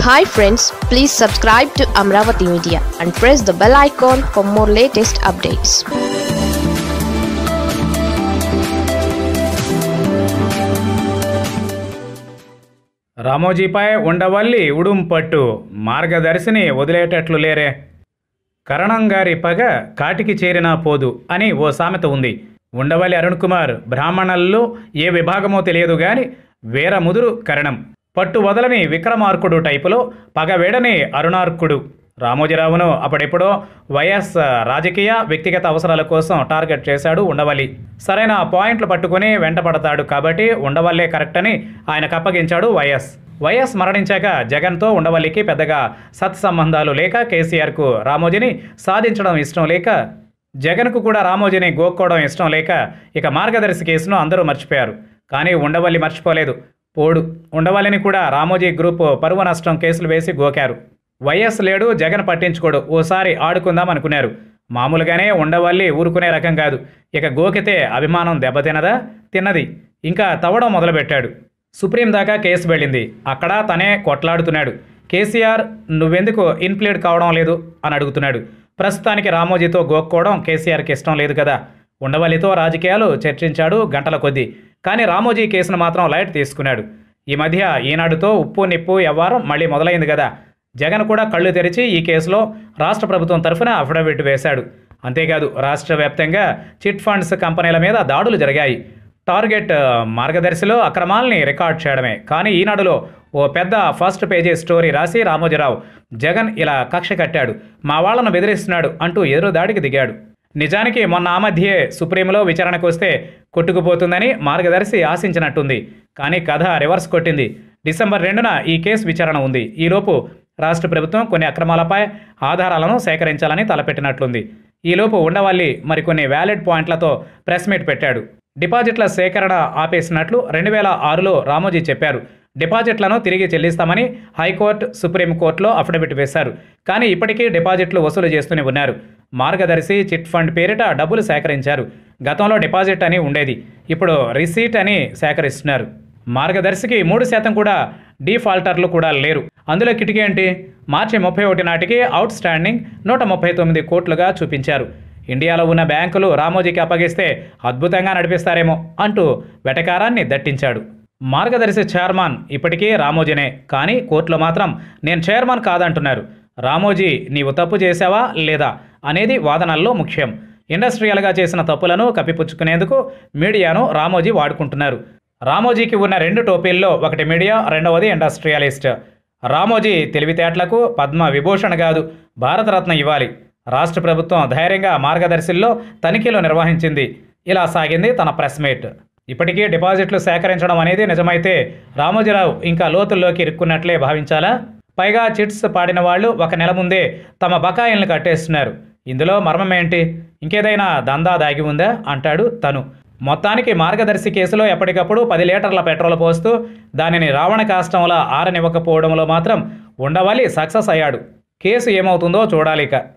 hi friends please subscribe to Amaravati media and press the bell icon for more latest updates రామోజీపై ఉండవల్లి ఉడుంపట్టు మార్గదర్శిని వదిలేటట్లు లేరే కరణం గారి పగ కాటికి చేరినా పోదు అని ఓ సామెత ఉంది ఉండవల్లి అరుణ్ కుమార్ బ్రాహ్మణుల్లో ఏ విభాగమో తెలియదు గాని వీర ముదురు కరణం పట్టు వదలని విక్రమార్కుడు టైపులో పగ వేడని అరుణార్కుడు రామోజీరావును అప్పుడెప్పుడో వైఎస్ రాజకీయ వ్యక్తిగత అవసరాల కోసం టార్గెట్ చేశాడు ఉండవల్లి సరైన పాయింట్లు పట్టుకుని వెంటపడతాడు కాబట్టి ఉండవల్లే కరెక్ట్ అని ఆయనకు అప్పగించాడు వైఎస్ వైఎస్ మరణించాక జగన్తో ఉండవల్లికి పెద్దగా సత్సంబంధాలు లేక కేసీఆర్కు రామోజీని సాధించడం ఇష్టం లేక జగన్కు కూడా రామోజీని గోక్కోవడం ఇష్టం లేక ఇక మార్గదర్శి కేసును అందరూ మర్చిపోయారు కానీ ఉండవల్లి మర్చిపోలేదు పోడు ఉండవల్లిని కూడా రామోజీ గ్రూప్ పరువు నష్టం కేసులు వేసి గోకారు వైఎస్ లేడు జగన్ పట్టించుకోడు ఓసారి ఆడుకుందాం అనుకున్నారు మామూలుగానే ఉండవల్లి ఊరుకునే రకం కాదు ఇక గోకితే అభిమానం దెబ్బతినదా తిన్నది ఇంకా తవ్వడం మొదలుపెట్టాడు సుప్రీం దాకా కేసు వెళ్ళింది అక్కడ తనే కొట్లాడుతున్నాడు కేసీఆర్ నువ్వెందుకు ఇన్ప్లీడ్ కావడం లేదు అని అడుగుతున్నాడు ప్రస్తుతానికి రామోజీతో గోక్కోవడం కేసీఆర్కి ఇష్టం లేదు కదా ఉండవల్లితో రాజకీయాలు చర్చించాడు గంటల కొద్దీ కానీ రామోజీ కేసును మాత్రం లైట్ తీసుకున్నాడు ఈ మధ్య ఈనాడుతో ఉప్పు నిప్పు వ్యవహారం మళ్ళీ మొదలైంది కదా జగన్ కూడా కళ్ళు తెరిచి ఈ కేసులో రాష్ట్ర ప్రభుత్వం తరఫున అఫిడవిట్ వేశాడు అంతేకాదు రాష్ట్ర వ్యాప్తంగా చిట్ ఫండ్స్ కంపెనీల మీద దాడులు జరిగాయి టార్గెట్ ఆ, మార్గదర్శిలో అక్రమాల్ని రికార్డ్ చేయడమే కానీ ఈనాడులో ఓ పెద్ద ఫస్ట్ పేజీ స్టోరీ రాసి రామోజీరావు జగన్ ఇలా కక్ష కట్టాడు మా వాళ్ళను బెదిరిస్తున్నాడు అంటూ ఎదురుదాడికి దిగాడు నిజానికి మొన్న ఆ మధ్యే సుప్రీంలో విచారణకు వస్తే కొట్టుకుపోతుందని మార్గదర్శి ఆశించినట్టుంది కానీ కథ రివర్స్ కొట్టింది డిసెంబర్ రెండున ఈ కేసు విచారణ ఉంది ఈలోపు రాష్ట్ర ప్రభుత్వం కొన్ని అక్రమాలపై ఆధారాలను సేకరించాలని తలపెట్టినట్లుంది ఈలోపు ఉండవల్లి మరికొన్ని వ్యాలిడ్ పాయింట్లతో ప్రెస్ మీట్ పెట్టాడు డిపాజిట్ల సేకరణ ఆపేసినట్లు రెండు వేల ఆరులో రామోజీ చెప్పారు డిపాజిట్లను తిరిగి చెల్లిస్తామని హైకోర్టు సుప్రీంకోర్టులో అఫిడవిట్ వేశారు కానీ ఇప్పటికీ డిపాజిట్లు వసూలు చేస్తూనే ఉన్నారు మార్గదర్శి చిట్ ఫండ్ పేరిట డబ్బులు సేకరించారు గతంలో డిపాజిట్ అని ఉండేది ఇప్పుడు రిసీట్ అని సేకరిస్తున్నారు మార్గదర్శికి మూడు శాతం కూడా డీఫాల్టర్లు కూడా లేరు అందులో కిటికీ ఏంటి మార్చి ముప్పై ఒకటి నాటికి అవుట్ స్టాండింగ్ నూట ముప్పై తొమ్మిది కోట్లుగా చూపించారు ఇండియాలో ఉన్న బ్యాంకులు రామోజీకి అప్పగిస్తే అద్భుతంగా నడిపిస్తారేమో అంటూ వెటకారాన్ని దట్టించాడు మార్గదర్శి చైర్మన్ ఇప్పటికీ రామోజీనే కానీ కోర్టులో మాత్రం నేను చైర్మన్ కాదంటున్నారు రామోజీ నీవు తప్పు చేశావా లేదా అనేది వాదనల్లో ముఖ్యం ఇండస్ట్రియల్గా చేసిన తప్పులను కప్పిపుచ్చుకునేందుకు మీడియాను రామోజీ వాడుకుంటున్నారు రామోజీకి ఉన్న రెండు టోపీల్లో ఒకటి మీడియా రెండవది ఇండస్ట్రియలిస్ట్ రామోజీ తెలివితేటలకు పద్మ విభూషణ్ కాదు భారతరత్న ఇవ్వాలి రాష్ట్ర ప్రభుత్వం ధైర్యంగా మార్గదర్శిల్లో తనిఖీలు నిర్వహించింది ఇలా సాగింది తన ప్రెస్ మీట్ ఇప్పటికీ డిపాజిట్లు సేకరించడం అనేది నిజమైతే రామోజీరావు ఇంకా లోతుల్లోకి ఇరుక్కున్నట్లే భావించాలా పైగా చిట్స్ పాడిన వాళ్ళు ఒక నెల ముందే తమ బకాయిల్ని కట్టేస్తున్నారు ఇందులో మర్మం ఏంటి ఇంకేదైనా దందా దాగి ఉందా అంటాడు తను మొత్తానికి మార్గదర్శి కేసులో ఎప్పటికప్పుడు పది లీటర్ల పెట్రోల్ పోస్తూ దానిని రావణ కాష్టంలా ఆరనివ్వకపోవడంలో మాత్రం ఉండవల్లి సక్సెస్ అయ్యాడు కేసు ఏమవుతుందో చూడాలిక